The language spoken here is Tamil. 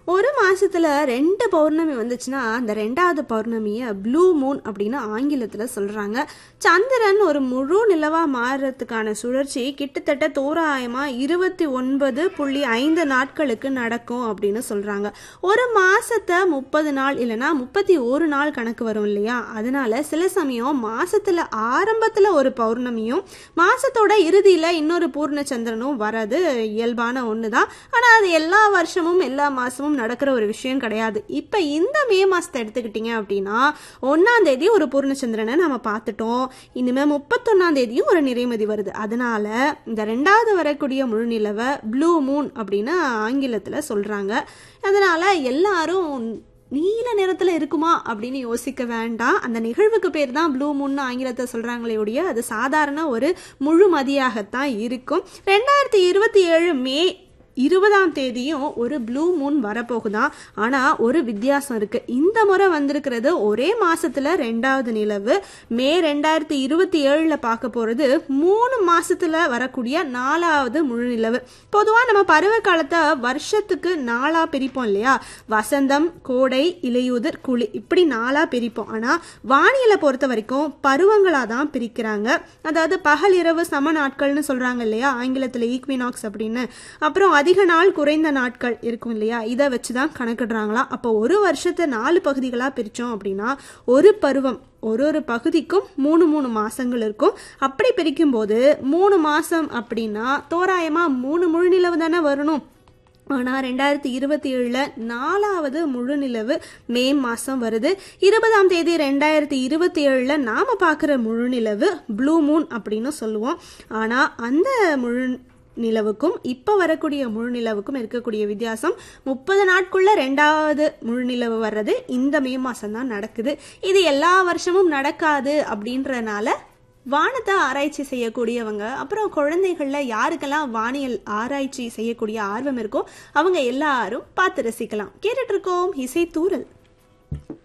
ஒரு மாசத்துல ரெண்டு பௌர்ணமி வந்துச்சுன்னா அந்த ரெண்டாவது பௌர்ணமியை ப்ளூ மூன் அப்படின்னு ஆங்கிலத்துல சொல்றாங்க சந்திரன் ஒரு முழு நிலவா மாறுறதுக்கான சுழற்சி கிட்டத்தட்ட தோராயமா இருபத்தி ஒன்பது புள்ளி ஐந்து நாட்களுக்கு நடக்கும் அப்படின்னு சொல்றாங்க ஒரு மாசத்தை முப்பது நாள் இல்லைன்னா முப்பத்தி ஒரு நாள் கணக்கு வரும் இல்லையா அதனால சில சமயம் மாசத்துல ஆரம்பத்துல ஒரு பௌர்ணமியும் மாசத்தோட இறுதியில இன்னொரு பூர்ண சந்திரனும் வர்றது இயல்பான ஒண்ணுதான் ஆனா அது எல்லா வருஷமும் எல்லா மாசமும் நடக்கிற ஒரு விஷயம் கிடையாது இப்ப இந்த மே மாசத்தை எடுத்துக்கிட்டீங்க அப்படின்னா ஒன்னாம் தேதி ஒரு பூர்ணச்சந்திரனை நம்ம பார்த்துட்டோம் இனிமே முப்பத்தொன்னாம் தேதியும் ஒரு நிறைமதி வருது அதனால இந்த ரெண்டாவது வரக்கூடிய முழுநிலவை ப்ளூ மூன் அப்படின்னு ஆங்கிலத்துல சொல்றாங்க அதனால எல்லாரும் நீல நிறத்துல இருக்குமா அப்படின்னு யோசிக்க வேண்டாம் அந்த நிகழ்வுக்கு பேர் தான் ப்ளூ மூன் ஆங்கிலத்தை சொல்றாங்களே ஒழிய அது சாதாரண ஒரு முழு மதியாகத்தான் இருக்கும் ரெண்டாயிரத்தி இருபத்தி ஏழு மே இருபதாம் தேதியும் ஒரு ப்ளூ மூன் வரப்போகுதான் ஆனா ஒரு வித்தியாசம் இருக்கு இந்த முறை வந்திருக்கிறது ஒரே மாசத்துல ரெண்டாவது நிலவு மே ரெண்டாயிரத்தி இருபத்தி ஏழுல பார்க்க போறது மூணு மாசத்துல வரக்கூடிய நாலாவது முழு நிலவு பொதுவா நம்ம பருவ காலத்தை வருஷத்துக்கு நாளா பிரிப்போம் இல்லையா வசந்தம் கோடை இலையுதிர் குளி இப்படி நாளா பிரிப்போம் ஆனா வானியலை பொறுத்த வரைக்கும் பருவங்களா தான் பிரிக்கிறாங்க அதாவது பகல் இரவு சம நாட்கள்னு சொல்றாங்க இல்லையா ஆங்கிலத்துல ஈக்வினாக்ஸ் அப்படின்னு அப்புறம் அதிக நாள் குறைந்த நாட்கள் இருக்கும் இல்லையா இதை வச்சு தான் கணக்கிடுறாங்களாம் அப்போ ஒரு வருஷத்தை நாலு பகுதிகளாக பிரித்தோம் அப்படின்னா ஒரு பருவம் ஒரு ஒரு பகுதிக்கும் மூணு மூணு மாசங்கள் இருக்கும் அப்படி பிரிக்கும்போது மூணு மாசம் அப்படின்னா தோராயமா மூணு முழு நிலவு தானே வரணும் ஆனால் ரெண்டாயிரத்தி இருபத்தி ஏழில் நாலாவது முழு நிலவு மே மாதம் வருது இருபதாம் தேதி ரெண்டாயிரத்தி இருபத்தி ஏழில் நாம் பார்க்குற முழு நிலவு ப்ளூ மூன் அப்படின்னு சொல்லுவோம் ஆனால் அந்த முழு நிலவுக்கும் இப்போ வரக்கூடிய முழு நிலவுக்கும் இருக்கக்கூடிய வித்தியாசம் முப்பது நாட்குள்ள ரெண்டாவது முழு நிலவு வர்றது இந்த மே மாதம் தான் நடக்குது இது எல்லா வருஷமும் நடக்காது அப்படின்றனால வானத்தை ஆராய்ச்சி செய்யக்கூடியவங்க அப்புறம் குழந்தைகளில் யாருக்கெல்லாம் வானியல் ஆராய்ச்சி செய்யக்கூடிய ஆர்வம் இருக்கோ அவங்க எல்லாரும் பார்த்து ரசிக்கலாம் கேட்டுட்டு இருக்கோம் இசை தூரல்